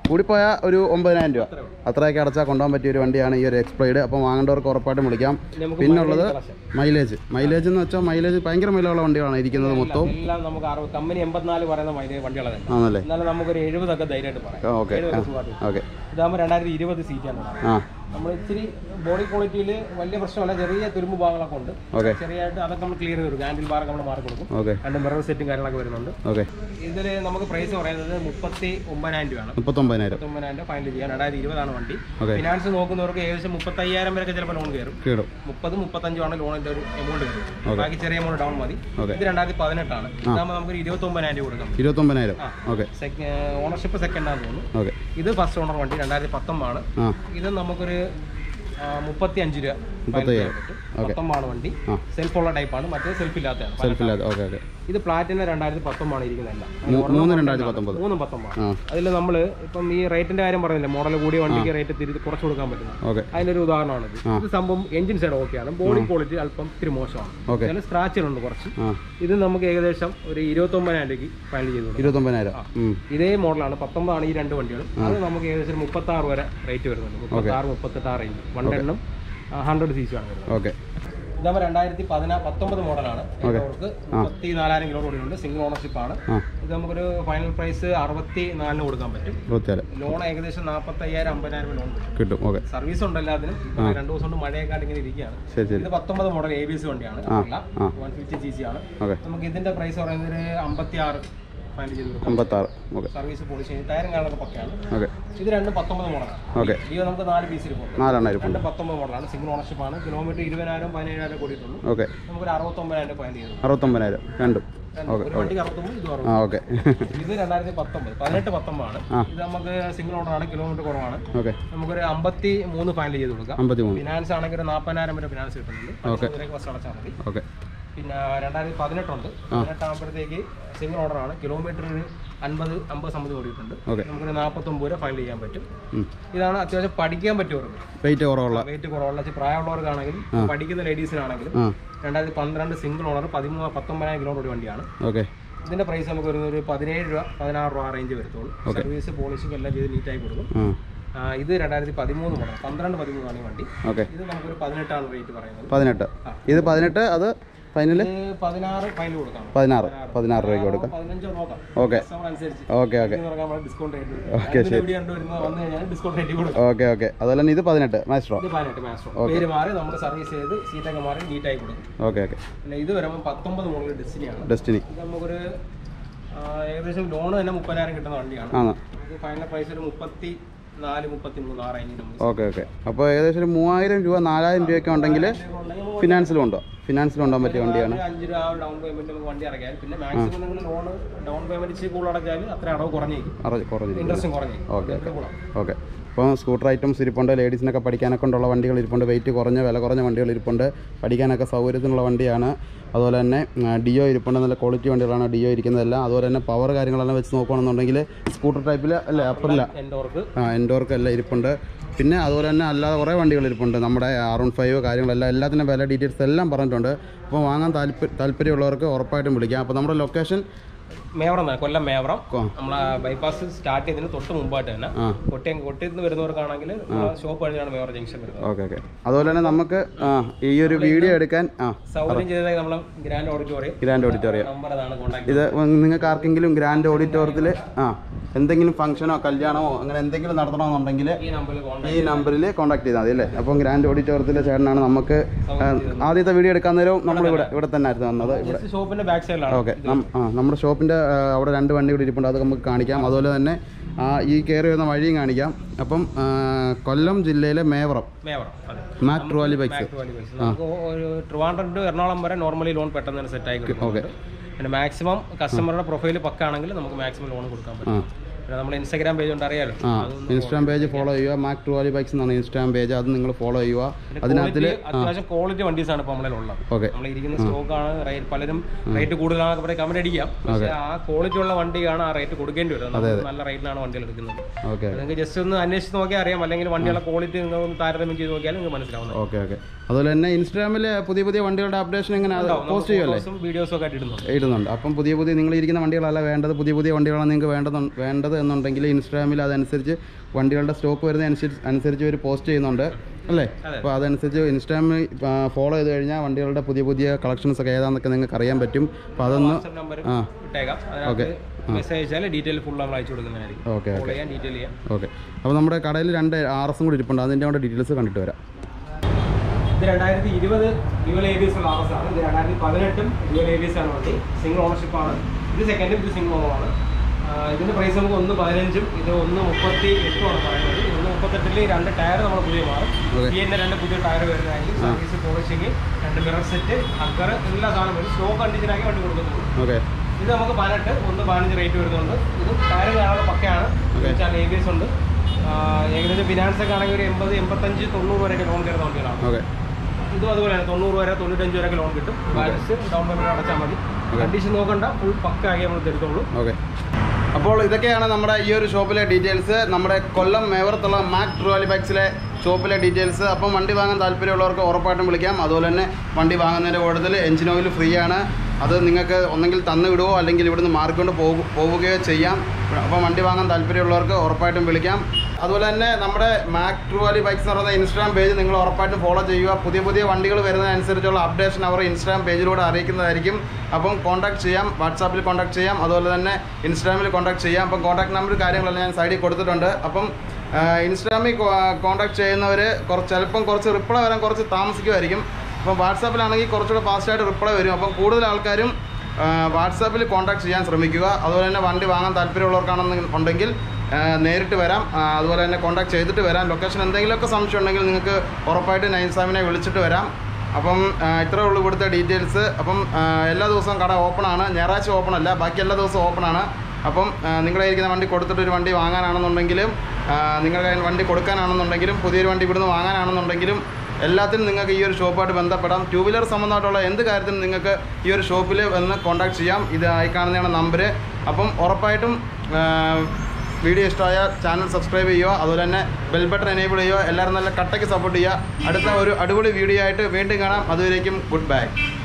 കൂടിപ്പോയാൽ ഒരു ഒമ്പതിനായിരം രൂപ അത്രയൊക്കെ അടച്ചാൽ കൊണ്ടുപോകാൻ പറ്റിയ ഒരു വണ്ടിയാണ് ഈ ഒരു എക്സ്പ്ലൈഡ് അപ്പം വാങ്ങേണ്ടവർക്ക് ഉറപ്പായിട്ടും വിളിക്കാം നമുക്ക് പിന്നുള്ളത് mileage collection. മൈലേജ് മൈലേജ് എന്ന് വെച്ചാൽ മൈലേജ് ഭയങ്കര മൈലുള്ള വണ്ടികളാണ് ഇരിക്കുന്നത് മൊത്തവും എല്ലാം നമുക്ക് അറുപത് കമ്പനി എൺപത്തിനാല് പറയുന്ന മൈലേജ് വണ്ടികളെ തന്നെ ആണല്ലേ എന്നാലും നമുക്കൊരു എഴുപതൊക്കെ ധൈര്യമായിട്ട് പറയാം ഓക്കെ എഴുപത് സുഖമായിട്ട് ഓക്കെ ഇതാകുമ്പോൾ രണ്ടായിരത്തി ഇരുപത് സീറ്റാണ് ആ നമ്മൾ ഇച്ചിരി ബോഡി ക്വാളിറ്റിയിൽ വലിയ പ്രശ്നമല്ല ചെറിയ തുരുമ്പ് ഭാഗങ്ങളൊക്കെ ഉണ്ട് ഓക്കെ ചെറിയായിട്ട് അതൊക്കെ നമ്മൾ ക്ലിയർ ചെയ്ത് കൊടുക്കും ഹാൻഡിൽ ബാറൊക്കെ നമ്മൾ മാറി കൊടുക്കും ഓക്കെ രണ്ട് മിറർ സെറ്റും കാര്യങ്ങളൊക്കെ വരുന്നുണ്ട് ഓക്കെ ഇതിൽ നമുക്ക് പ്രൈസ് പറയുന്നത് മുപ്പത്തി ഒമ്പതിനായിരം രൂപയാണ് മുപ്പത്തൊമ്പതിനായിരം മുപ്പത്തൊമ്പതിനായിരം രൂപ ഫൈനൽ ചെയ്യാൻ രണ്ടായിരത്തി ഇരുപതാണ് വണ്ടി ഓക്കെ ഫിനാൻസ് നോക്കുന്നവർക്ക് ഏകദേശം മുപ്പത്തയ്യായിരം വരെയൊക്കെ ചിലപ്പോൾ ലോൺ കയറും കീടും മുപ്പത് മുപ്പത്തഞ്ചുമാണ് ലോണിന്റെ ഒരു എമൗണ്ട് വരും ബാക്കി ചെറിയ എമൗണ്ട് ഡൗൺ മതി ഓക്കെ ഇത് രണ്ടായിരത്തി പതിനെട്ടാണ് ഇതാകുമ്പോൾ നമുക്ക് ഇരുപത്തി ഒമ്പതിനായിരം രൂപ കൊടുക്കാം ഇരുപത്തൊമ്പതിനായിരം ഓക്കെ ഓണർഷിപ്പ് സെക്കൻഡ് ആണെന്ന് തോന്നുന്നു ഓക്കെ ഇത് ഫസ്റ്റ് ഓണർ വണ്ടി രണ്ടായിരത്തി പത്തൊമ്പതാണ് ആ ഇത് നമുക്കൊരു മുപ്പത്തി അഞ്ച് രൂപ മുപ്പത്തയ്യായിരം പത്തൊമ്പതാണ് വണ്ടി ആ. സെൽഫ് ഉള്ള ടൈപ്പാണ് മറ്റേ സെൽഫ് ഇല്ലാത്തതാണ് സെൽഫില്ലാതെ ഓക്കെ ഓക്കെ ഇത് പ്ലാറ്റിന് രണ്ടായിരത്തി പത്തൊമ്പതാണ് ഇരിക്കുന്നതല്ല മൂന്ന് രണ്ടായിരത്തി പത്തൊമ്പത് മൂന്നും പത്തൊമ്പതാണ് ആ അതിൽ നമ്മൾ ഇപ്പം ഈ റേറ്റിന്റെ കാര്യം പറഞ്ഞില്ലേ മോഡൽ കൂടിയ വണ്ടിക്ക് റേറ്റ് തിരി കുറച്ച് കൊടുക്കാൻ പറ്റുന്നത് ഓക്കെ അതിന്റെ ഒരു ഉദാഹരണമാണ് ഇത് ഇത് സംഭവം എഞ്ചിൻ സൈഡ് ഓക്കെയാണ് ബോഡി ക്വാളിറ്റി അല്പം ഇത്തിരി മോശമാണ് ഓക്കെ അതിൽ സ്ക്രാച്ചുകളുണ്ട് കുറച്ച് ആ ഇത് നമുക്ക് ഏകദേശം ഒരു ഇരുപത്തൊമ്പതിനായിരം രൂപയ്ക്ക് ഫൈനൽ ചെയ്തു കൊടുക്കാം. ഇരുപത്തൊമ്പതിനായിരം ഉം. ഇതേ മോഡലാണ് പത്തൊമ്പതാണ് ഈ രണ്ട് വണ്ടികളും അത് നമുക്ക് ഏകദേശം മുപ്പത്തി ആറ് വരെ റേറ്റ് വരുന്നുണ്ട് മുപ്പത്തി ആറ് മുപ്പത്തെട്ട് ആ റേഞ്ച് വൺ ടെണ്ണും ഹൺഡ്രഡ് സി സി ആണ് വരുന്നത് ഓക്കെ ഇതാകുമ്പോൾ രണ്ടായിരത്തി പതിനാ പത്തൊമ്പത് മോഡലാണ് അവർക്ക് മുപ്പത്തി നാലായിരം കിലോ കൂടിയുണ്ട് സിംഗിൾ ഓണർഷിപ്പ് ആണ് ആ ഇത് നമുക്കൊരു ഫൈനൽ പ്രൈസ് അറുപത്തി നാലിന് കൊടുക്കാൻ പറ്റും ഇരുപത്തിനാല് ലോൺ ഏകദേശം നാൽപ്പത്തയ്യായിരം അമ്പതിനായിരം ലോൺ കിട്ടും കിട്ടും ഓക്കെ സർവീസ് ഉണ്ട് എല്ലാത്തിനും ഇപ്പൊ രണ്ട് ദിവസം കൊണ്ട് മഴയൊക്കെ ഇങ്ങനെ ഇരിക്കുകയാണ് ശരി ശരി ഇത് പത്തൊമ്പത് മോഡൽ എ ബി എസ് വണ്ടിയാണ് ആ. വൺ ഫിഫ്റ്റി സി സി ആണ് ഓക്കെ നമുക്ക് ഇതിന്റെ പ്രൈസ് പറയുന്നത് ഒരു അമ്പത്തി ആറ് ഫൈനൽ ചെയ്ത് കൊടുക്കാം അമ്പത്താറ് ഓക്കെ സർവീസ് പോളിഷ് ടയറും കാണുന്നത് പക്കയാണ് ഓക്കെ ഇത് രണ്ടും പത്തൊമ്പത് മോഡലാണ് ഓക്കെ ഡിയോ നമുക്ക് നാല് പീസിൽ പോകും നാലെണ്ണായിരം രണ്ട് പത്തൊമ്പത് മോഡലാണ് സിംഗിൾ ഓണർഷിപ്പ് ആണ് കിലോമീറ്റർ ഇരുപതിനായിരം പതിനേഴായിരം കൂടിയിട്ടുള്ളൂ ഓക്കെ നമുക്കൊരു അറുപത്തൊമ്പതിനായിരം ഫൈനൽ ചെയ്തു അറുപത്തൊമ്പതിനായിരം രണ്ടും ഓക്കെ ഒരു വണ്ടിക്ക് അറുപത്തൊമ്പത് ഇത് അറുപത് ആ ഓക്കെ ഇത് രണ്ടായിരത്തി പത്തൊമ്പത് പതിനെട്ട് പത്തൊമ്പതാണ് ആ. ഇത് നമുക്ക് സിംഗിൾ ഓണറാണ് കിലോമീറ്റർ കുറവാണ് ഓക്കെ നമുക്കൊരു അമ്പത്തി മൂന്ന് ഫൈനൽ ചെയ്ത് കൊടുക്കാം അമ്പത്തി മൂന്ന് ഫിനാൻസ് ആണെങ്കിൽ ഒരു നാൽപ്പതിനായിരം വരെ ഫിനാൻസ് കിട്ടുന്നുണ്ട് പതിനഞ്ച് ഫസ്റ്റ് അടച്ചാൽ മതി ഓക്കെ പിന്നെ രണ്ടായിരത്തി പതിനെട്ടുണ്ട് പതിനെട്ടാകുമ്പോഴത്തേക്ക് സിംഗിൾ ഓർഡറാണ് കിലോമീറ്റർ ഒരു അൻപത് അമ്പത് സംബന്ധം ഓടിയിട്ടുണ്ട് ഓക്കെ നമുക്കൊരു നാൽപ്പത്തൊമ്പത് രൂപ ഫൈനൽ ചെയ്യാൻ പറ്റും ഉം. ഇതാണ് അത്യാവശ്യം പഠിക്കാൻ പറ്റിയവർക്ക് വെയിറ്റ് കുറവുള്ള വെയിറ്റ് കുറവുള്ള ഇച്ചിരി പ്രായമുള്ളവർക്കാണെങ്കിലും പഠിക്കുന്ന ലേഡീസിനാണെങ്കിലും ആ രണ്ടായിരത്തി പന്ത്രണ്ട് സിംഗിൾ ഓണർ പതിമൂന്ന് പത്തൊമ്പതിനായിരം കിലോമീറ്റർ വണ്ടിയാണ് ഓക്കെ ഇതിന്റെ പ്രൈസ് നമുക്ക് വരുന്നത് ഒരു പതിനേഴ് രൂപ പതിനാറ് രൂപ റേഞ്ച് വരത്തുള്ളൂ സർവീസ് പോളിഷിംഗ് എല്ലാം ചെയ്ത് നീറ്റായി കൊടുക്കും ആ ആ, ഇത് രണ്ടായിരത്തി പതിമൂന്ന് മോഡൽ പന്ത്രണ്ട് പതിമൂന്നാണ് ഈ വണ്ടി ഓക്കെ ഇത് നമുക്കൊരു പതിനെട്ടാണ് റേറ്റ് പറയുന്നത് പതിനെട്ട് ഇത് പതിനെട്ട് അത് ഫൈനൽ ഇത് പതിനാറ് ഫൈനൽ കൊടുക്കാം പതിനാറ് പതിനാറ് രൂപയ്ക്ക് കൊടുക്കാം പതിനഞ്ചോ നോക്കാം ഓക്കെ കസ്റ്റമർ അനുസരിച്ച് okay okay discount rate okay, ശരി. എവിടെ കണ്ടു വരുമ്പോൾ വന്നു കഴിഞ്ഞാൽ ഡിസ്കൗണ്ട് റേറ്റ് കൊടുക്കും ഓക്കെ ഓക്കെ അതുപോലെ തന്നെ ഇത് പതിനെട്ട് മാസ്റ്ററോ ഇത് പതിനെട്ട് മാസ്റ്റർ പേര് മാറി നമ്മൾ സർവീസ് ചെയ്ത് സീറ്റൊക്കെ മാറി നീറ്റായി കൊടുക്കും ഓക്കെ ഓക്കെ പിന്നെ ഇത് വരുമ്പോൾ പത്തൊമ്പത് മുകളിൽ ഡെസ്റ്റിനിയാണ് ഡെസ്റ്റിനി ഇത് നമുക്കൊരു ആ, ഏകദേശം ലോൺ തന്നെ മുപ്പതിനായിരം കിട്ടുന്ന വണ്ടിയാണ് ആണ് നമുക്ക് ഫൈനൽ പ്രൈസ് ഒരു മുപ്പത്തി നാല് മുപ്പത്തി മൂന്ന് ആ റേഞ്ചിൽ നമുക്ക് ഓക്കെ ഓക്കെ അപ്പോൾ ഏകദേശം ഒരു മൂവായിരം രൂപ നാലായിരം രൂപയൊക്കെ ഉണ്ടെങ്കിൽ ഉണ്ടെങ്കിൽ ഫിനാൻസിലും ഉണ്ടോ ഫിനാൻസിലും ഉണ്ടാകാൻ പറ്റിയ വണ്ടിയാണ് ഒരു അഞ്ച് രൂപ ഡൗൺ പേയ്മെന്റ് നമുക്ക് വണ്ടി അടയ്ക്കാൻ പിന്നെ മാക്സിമം നിങ്ങൾ ലോൺ ഡൗൺ പേയ്മെന്റ് ഇച്ചിരി കൂടുതൽ അടച്ചാൽ അത്ര അടവ് കുറഞ്ഞേക്കും അറ- കുറഞ്ഞിരിക്കും ഇൻട്രസ്റ്റും കുറഞ്ഞേക്കും ഓക്കെ അത്ര കൂടാം ഓക്കെ അപ്പോൾ സ്കൂട്ടർ ഐറ്റംസ് ഇരിപ്പുണ്ട് ലേഡീസിനൊക്കെ പഠിക്കാനൊക്കെ ഉള്ള വണ്ടികൾ ഇരിപ്പുണ്ട് വെയിറ്റ് കുറഞ്ഞ വില കുറഞ്ഞ വണ്ടികൾ ഇരിപ്പുണ്ട് പഠിക്കാനൊക്കെ സൗകര്യത്തിനുള്ള വണ്ടിയാണ് അതുപോലെ തന്നെ ആ, ഡിയോ ഇരിപ്പുണ്ട് നല്ല ക്വാളിറ്റി വണ്ടികളാണ് ഡിയോ ഇരിക്കുന്നതെല്ലാം അതുപോലെ തന്നെ പവർ കാര്യങ്ങളെല്ലാം വെച്ച് നോക്കുകയാണെന്നുണ്ടെങ്കിൽ സ്കൂട്ടർ ടൈപ്പിൽ അല്ലേ അപ്പറില്ല എൻഡോർക്ക് ആ എൻഡോർക്ക് എല്ലാം ഇരിപ്പുണ്ട് പിന്നെ അതുപോലെ തന്നെ അല്ലാതെ കുറേ വണ്ടികൾ ഇരിപ്പുണ്ട് നമ്മുടെ ആർ വൺ ഫൈവ് കാര്യങ്ങളെല്ലാം എല്ലാത്തിൻ്റെ വില ഡീറ്റെയിൽസ് എല്ലാം പറഞ്ഞിട്ടുണ്ട് അപ്പോൾ വാങ്ങാൻ താല്പര്യം താല്പര്യമുള്ളവർക്ക് ഉറപ്പായിട്ടും വിളിക്കാം അപ്പോൾ നമ്മുടെ ലൊക്കേഷൻ മേവറം എന്നാണ്, കൊല്ലം മേവറം ആ. നമ്മളെ ബൈപ്പാസ് സ്റ്റാർട്ട് ചെയ്തതിന് തൊട്ട് മുമ്പായിട്ട് തന്നെ ആ കൊട്ടിയം കൊട്ടിയിൽ നിന്ന് വരുന്നവർക്കാണെങ്കിൽ ഷോപ്പ് കഴിഞ്ഞാണ് മേവറ ജംഗ്ഷൻ വരുന്നത് ഓക്കെ ഓക്കെ അതുപോലെ തന്നെ നമുക്ക് ആ ഈ ഒരു വീഡിയോ എടുക്കാൻ ആ സൗകര്യം ചെയ്തതായി നമ്മളെ grand auditorium grand auditorium number അതാണ് കോൺടാക്ട് ഇത് നിങ്ങൾക്ക് ആർക്കെങ്കിലും ഗ്രാൻഡ് ഓഡിറ്റോറിയത്തിൽ ആ എന്തെങ്കിലും ഫംഗ്ഷനോ കല്യാണമോ അങ്ങനെ എന്തെങ്കിലും നടത്തണമെന്നുണ്ടെങ്കിൽ ഈ നമ്പറിൽ കോൺടാക്ട് ഈ നമ്പറിൽ കോൺടാക്ട് ചെയ്താൽ മതി അല്ലേ അപ്പം ഗ്രാൻഡ് ഓഡിറ്റോറിയത്തിലെ ചേട്ടനാണ് നമുക്ക് ആ, ആദ്യത്തെ വീഡിയോ എടുക്കാൻ നേരവും നമ്മൾ ഇവിടെ ഇവിടെ തന്നെ ആയിരുന്നു വന്നത് ഇവിടെ ജസ്റ്റ് ഷോപ്പിന്റെ ബാക്ക് സൈഡിലാണ് ഓക്കെ ആ നമ്മുടെ ഷോപ്പിൻ്റെ അവിടെ രണ്ട് വണ്ടി കൂടി ഇരിപ്പുണ്ട് അത് നമുക്ക് കാണിക്കാം അതുപോലെ തന്നെ ആ, ഈ കയറി വരുന്ന വഴിയും കാണിക്കാം അപ്പം ആ, കൊല്ലം ജില്ലയിലെ മേവറം മേവറം അതെ മാക് ട്രുവാലി ബൈക്സ് നമുക്ക് ഒരു ട്രിവാൻഡ്രം ടു എറണാകുളം വരെ നോർമലി ലോൺ പെട്ടെന്ന് തന്നെ സെറ്റ് ആയി കിട്ടും പിന്നെ മാക്സിമം കസ്റ്റമറുടെ പ്രൊഫൈൽ പക്കാണെങ്കിൽ നമുക്ക് മാക്സിമം ലോൺ കൊടുക്കാൻ പറ്റും ആ പിന്നെ നമ്മൾ ഇൻസ്റ്റാഗ്രാം പേജ് ഉണ്ട് അറിയാലോ ആ ഇൻസ്റ്റാഗ്രാം പേജ് ഫോളോ ചെയ്യുക മാക് ട്രുവാലി ബൈക്സ് എന്നാണ് ഇൻസ്റ്റാഗ്രാം പേജ് അത് നിങ്ങൾ ഫോളോ ചെയ്യുക അതിനകത്തിൽ Quality- അത്യാവശ്യം ക്വാളിറ്റി വണ്ടീസ് ആണ് ഇപ്പോൾ നമ്മളെ ഉള്ളത് ഓക്കെ നമ്മൾ ഇരിക്കുന്ന സ്റ്റോക്ക് ആണ് റേറ്റ് പലരും റേറ്റ് കൂടുതലാണെന്നൊക്കെ പറയും കമന്റ് അടിക്കാം പക്ഷേ ആ ക്വാളിറ്റി ഉള്ള വണ്ടിയാണ് ആ റേറ്റ് കൊടുക്കേണ്ടി വരുന്നത് നമ്മൾ നല്ല റേറ്റിലാണ് വണ്ടികൾ എടുക്കുന്നത് ഓക്കെ നിങ്ങൾക്ക് ജസ്റ്റ് ഒന്ന് അന്വേഷിച്ച് നോക്കിയാൽ അറിയാം അല്ലെങ്കിൽ വണ്ടികളുടെ ക്വാളിറ്റി നിങ്ങൾ ഒന്ന് താരതമ്യം ചെയ്ത് നോക്കിയാൽ നിങ്ങൾക്ക് മനസ്സിലാവുന്നത് ഓക്കെ ഓക്കെ അതുപോലെ തന്നെ ഇൻസ്റ്റാഗ്രാമിൽ പുതിയ പുതിയ വണ്ടികളുടെ അപ്ഡേഷൻ എങ്ങനെ പോസ്റ്റ് ചെയ്യുമല്ലേ വീഡിയോസും ഒക്കെ ആയിട്ട് ഇടുന്നുണ്ട് ഇടുന്നുണ്ട് അപ്പം പുതിയ പുതിയ നിങ്ങൾ ഇരിക്കുന്ന വണ്ടികളല്ല വേണ്ടത് പുതിയ പുതിയ വണ്ടികളാണ് നിങ്ങൾക്ക് വേണ്ടത് വേണ്ടത് ചെയ്യേണ്ടത് എന്നുണ്ടെങ്കിൽ ഇൻസ്റ്റാഗ്രാമിൽ അതനുസരിച്ച് വണ്ടികളുടെ സ്റ്റോക്ക് വരുന്ന അനുസരിച്ച് അനുസരിച്ച് ഒരു പോസ്റ്റ് ചെയ്യുന്നുണ്ട് അല്ലേ അപ്പോൾ അതനുസരിച്ച് ഇൻസ്റ്റാഗ്രാമിൽ ഫോളോ ചെയ്ത് കഴിഞ്ഞാൽ വണ്ടികളുടെ പുതിയ പുതിയ കളക്ഷൻസ് ഒക്കെ ഏതാണെന്നൊക്കെ നിങ്ങൾക്ക് അറിയാൻ പറ്റും അപ്പോൾ അതൊന്ന് വാട്സാപ്പ് നമ്പർ ആ ഇട്ടേക്കാം അതിനകത്ത് മെസ്സേജ് അയച്ചാൽ ഡീറ്റെയിൽ ഫുൾ നമ്മൾ അയച്ചു കൊടുക്കുന്നതായിരിക്കും ഓക്കെ കോൾ ചെയ്യാൻ ഡീറ്റെയിൽ ചെയ്യാം ഓക്കെ അപ്പോൾ നമ്മുടെ കടയിൽ രണ്ട് ആർ എസും കൂടി ഇരിപ്പുണ്ട് അതിൻ്റെ കൂടെ ഡീറ്റെയിൽസ് കണ്ടിട്ട് വരാം ഇത് രണ്ടായിരത്തി ഇരുപത് ഡ്യുവൽ എ ബി എസ് ഉള്ള ആർഎസ് ആണ് ഇത് രണ്ടായിരത്തി പതിനെട്ടും ഡ്യുവൽ എ ബി എസ് ആണ് വണ്ടി സിംഗിൾ ഓണർഷിപ്പ് ആണ് ഇത് സെക്കൻഡും ഇത് സിംഗിൾ ഓണറാണ് ഇതിന്റെ പ്രൈസ് നമുക്ക് ഒന്ന് പതിനഞ്ചും ഇത് ഒന്ന് മുപ്പത്തി എട്ടുമാണ് പറയുന്നത് ഇത് ഒന്ന് മുപ്പത്തെട്ടിൽ രണ്ട് ടയർ നമ്മൾ പുതിയ മാറും Okay. ഈ തന്നെ രണ്ട് പുതിയ ടയർ വരുന്നതായിരിക്കും സർവീസ് പോളിഷിങ് രണ്ട് മിറർ സെറ്റ് അക്കർ എല്ലാ സാധനം വരും സ്ലോ കണ്ടീഷനാക്കി വണ്ടി കൊടുക്കുന്നുള്ളൂ ഓക്കെ ഇത് നമുക്ക് പതിനെട്ട് ഒന്ന് പതിനഞ്ച് റേറ്റ് വരുന്നുണ്ട് ഇത് ടയർ കാണാനുള്ള പക്കയാണ് Okay. വെച്ചാൽ എ ബി എസ് ഉണ്ട് ആ, ഏകദേശം ഫിനാൻസ് ഒക്കെ ആണെങ്കിൽ ഒരു എൺപത് എൺപത്തഞ്ച് തൊണ്ണൂറ് വരെയൊക്കെ ലോൺ കയറുന്ന വണ്ടികളാണ് ഓക്കെ ഇതും അതുപോലെയാണ് തൊണ്ണൂറ് വരെ തൊണ്ണൂറ്റഞ്ച് വരെയൊക്കെ ലോൺ കിട്ടും ബാലൻസ് ഡൗൺ പേയ്മെന്റ് അടച്ചാൽ മതി കണ്ടീഷൻ നോക്കണ്ട ഫുൾ പക്ക ആക്കി നമ്മൾ തരുത്തുള്ളൂ ഓക്കെ അപ്പോൾ ഇതൊക്കെയാണ് നമ്മുടെ ഈ ഒരു ഷോപ്പിലെ ഡീറ്റെയിൽസ് നമ്മുടെ കൊല്ലം മേവറത്തുള്ള മാക് ട്രുവാലി ബൈക്സിലെ ഷോപ്പിലെ ഡീറ്റെയിൽസ് അപ്പം വണ്ടി വാങ്ങാൻ താല്പര്യമുള്ളവർക്ക് ഉറപ്പായിട്ടും വിളിക്കാം അതുപോലെ തന്നെ വണ്ടി വാങ്ങുന്നതിൻ്റെ കൂടുതൽ എഞ്ചിൻ ഓയിൽ ഫ്രീ ആണ് അത് നിങ്ങൾക്ക് ഒന്നെങ്കിൽ തന്നു വിടുവോ അല്ലെങ്കിൽ ഇവിടുന്ന് മാറിക്കൊണ്ട് പോകു പോവുകയോ ചെയ്യാം അപ്പം വണ്ടി വാങ്ങാൻ താല്പര്യമുള്ളവർക്ക് ഉറപ്പായിട്ടും വിളിക്കാം അതുപോലെ തന്നെ നമ്മുടെ മാക് ട്രുവാലി ബൈക്സ് എന്ന് പറയുന്ന ഇൻസ്റ്റാഗ്രാം പേജ് നിങ്ങൾ ഉറപ്പായിട്ടും ഫോളോ ചെയ്യുക പുതിയ പുതിയ വണ്ടികൾ വരുന്നതനുസരിച്ചുള്ള അപ്ഡേഷൻ അവർ ഇൻസ്റ്റാഗ്രാം പേജിലൂടെ അറിയിക്കുന്നതായിരിക്കും അപ്പം കോൺടാക്ട് ചെയ്യാം വാട്സാപ്പിൽ കോൺടാക്ട് ചെയ്യാം അതുപോലെ തന്നെ ഇൻസ്റ്റാഗ്രാമിൽ കോൺടാക്ട് ചെയ്യാം അപ്പം കോൺടാക്ട് നമ്പർ കാര്യങ്ങളെല്ലാം ഞാൻ സൈഡിൽ കൊടുത്തിട്ടുണ്ട് അപ്പം ആഹ്, ഇൻസ്റ്റാഗ്രാമിൽ കോൺടാക്ട് ചെയ്യുന്നവർ കുറച്ച് ചിലപ്പം കുറച്ച് റിപ്ലൈ വരാൻ കുറച്ച് താമസിക്കുമായിരിക്കും അപ്പം വാട്സാപ്പിലാണെങ്കിൽ കുറച്ചുകൂടെ ഫാസ്റ്റായിട്ട് റിപ്ലൈ വരും അപ്പം കൂടുതൽ ആൾക്കാരും വാട്സാപ്പിൽ കോൺടാക്ട് ചെയ്യാൻ ശ്രമിക്കുക അതുപോലെ തന്നെ വണ്ടി വാങ്ങാൻ താല്പര്യമുള്ളവർക്കാണെന്ന് ഉണ്ടെങ്കിൽ ആ, നേരിട്ട് വരാം ആ, അതുപോലെ തന്നെ കോൺടാക്ട് ചെയ്തിട്ട് വരാം ലൊക്കേഷൻ എന്തെങ്കിലുമൊക്കെ സംശയം ഉണ്ടെങ്കിൽ നിങ്ങൾക്ക് ഉറപ്പായിട്ട് നൈൻസാമിനെ വിളിച്ചിട്ട് വരാം അപ്പം ആ, ഇത്രയേ ഉള്ളൂ ഇവിടുത്തെ ഡീറ്റെയിൽസ് അപ്പം ആ, എല്ലാ ദിവസവും കട ഓപ്പൺ ആണ് ഞായറാഴ്ച ഓപ്പൺ അല്ല ബാക്കി എല്ലാ ദിവസവും ഓപ്പൺ ആണ് അപ്പം ആ, നിങ്ങളുടെ ഇരിക്കുന്ന വണ്ടി കൊടുത്തിട്ട് ഒരു വണ്ടി വാങ്ങാനാണെന്നുണ്ടെങ്കിലും ആ, നിങ്ങളുടെ കയ്യിൽ വണ്ടി കൊടുക്കാനാണെന്നുണ്ടെങ്കിലും പുതിയൊരു വണ്ടി ഇവിടുന്ന് വാങ്ങാനാണെന്നുണ്ടെങ്കിലും എല്ലാത്തിനും നിങ്ങൾക്ക് ഈ ഒരു ഷോപ്പായിട്ട് ബന്ധപ്പെടാം ടൂ വീലർ സംബന്ധമായിട്ടുള്ള എന്ത് കാര്യത്തിനും നിങ്ങൾക്ക് ഈ ഒരു ഷോപ്പിൽ വന്ന് കോൺടാക്ട് ചെയ്യാം ഇത് ആയി കാണുന്നതാണ് നമ്പർ അപ്പം ഉറപ്പായിട്ടും ആ, വീഡിയോ ഇഷ്ടമായ ചാനൽ സബ്സ്ക്രൈബ് ചെയ്യുക അതുപോലെ തന്നെ ബെൽ ബട്ടൺ എനേബിൾ ചെയ്യുക എല്ലാവരും നല്ല കട്ടയ്ക്ക് സപ്പോർട്ട് ചെയ്യുക അടുത്ത ഒരു അടിപൊളി വീഡിയോ ആയിട്ട് വീണ്ടും കാണാം അതുവരേക്കും ഗുഡ് ബൈ